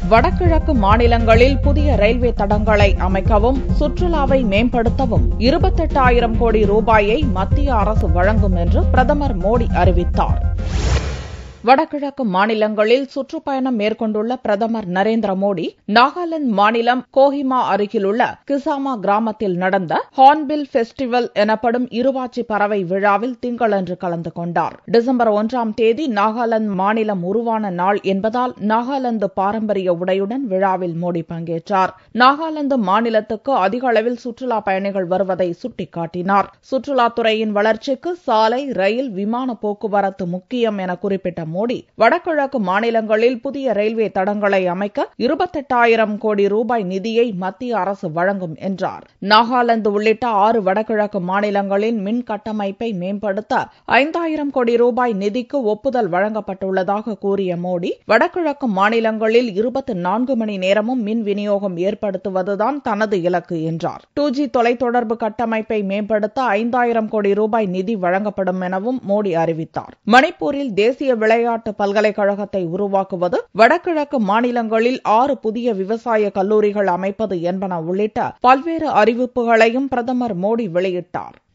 வடகிழக்கு மாநிலங்களில் புதிய ரயில்வே தடங்களை அமைக்கவும் சுற்றுலாவை மேம்படுத்தவும் இருபத்தெட்டாயிரம் கோடி ரூபாயை மத்திய அரசு வழங்கும் என்று பிரதமர் மோடி அறிவித்தார் வடகிழக்கு மாநிலங்களில் சுற்றுப்பயணம் மேற்கொண்டுள்ள பிரதமர் நரேந்திர மோடி நாகாலாந்து மாநிலம் கோஹிமா அருகிலுள்ள கிசாமா கிராமத்தில் நடந்த ஹார்ன்பில் பெஸ்டிவல் எனப்படும் இருவாச்சி பறவை விழாவில் திங்களன்று கலந்து கொண்டார் டிசம்பர் ஒன்றாம் தேதி நாகாலாந்து மாநிலம் உருவான நாள் என்பதால் நாகாலாந்து பாரம்பரிய உடையுடன் விழாவில் மோடி பங்கேற்றார் நாகாலாந்து மாநிலத்துக்கு அதிக அளவில் சுற்றுலா பயணிகள் வருவதை சுட்டிக்காட்டினார் சுற்றுலாத்துறையின் வளர்ச்சிக்கு சாலை ரயில் விமான போக்குவரத்து முக்கியம் என குறிப்பிட்ட மோடி வடகிழக்கு மாநிலங்களில் புதிய ரயில்வே தடங்களை அமைக்க இருபத்தெட்டாயிரம் கோடி ரூபாய் நிதியை மத்திய அரசு வழங்கும் என்றார் நாகாலாந்து உள்ளிட்ட ஆறு வடகிழக்கு மாநிலங்களின் மின் கட்டமைப்பை மேம்படுத்த ஐந்தாயிரம் கோடி ரூபாய் நிதிக்கு ஒப்புதல் வழங்கப்பட்டுள்ளதாக கூறிய மோடி வடகிழக்கு மாநிலங்களில் இருபத்தி நான்கு மணி நேரமும் மின் விநியோகம் ஏற்படுத்துவதுதான் தனது இலக்கு என்றார் டூ ஜி தொலைத்தொடர்பு கட்டமைப்பை மேம்படுத்த ஐந்தாயிரம் கோடி ரூபாய் நிதி வழங்கப்படும் எனவும் மோடி அறிவித்தார் மணிப்பூரில் தேசிய விளையாட்டு பல்கலைக்கழகத்தை உருவாக்குவது வடகிழக்கு மாநிலங்களில் ஆறு புதிய விவசாய கல்லூரிகள் அமைப்பது என்பன உள்ளிட்ட பல்வேறு அறிவிப்புகளையும் பிரதமர் மோடி வெளியிட்டார்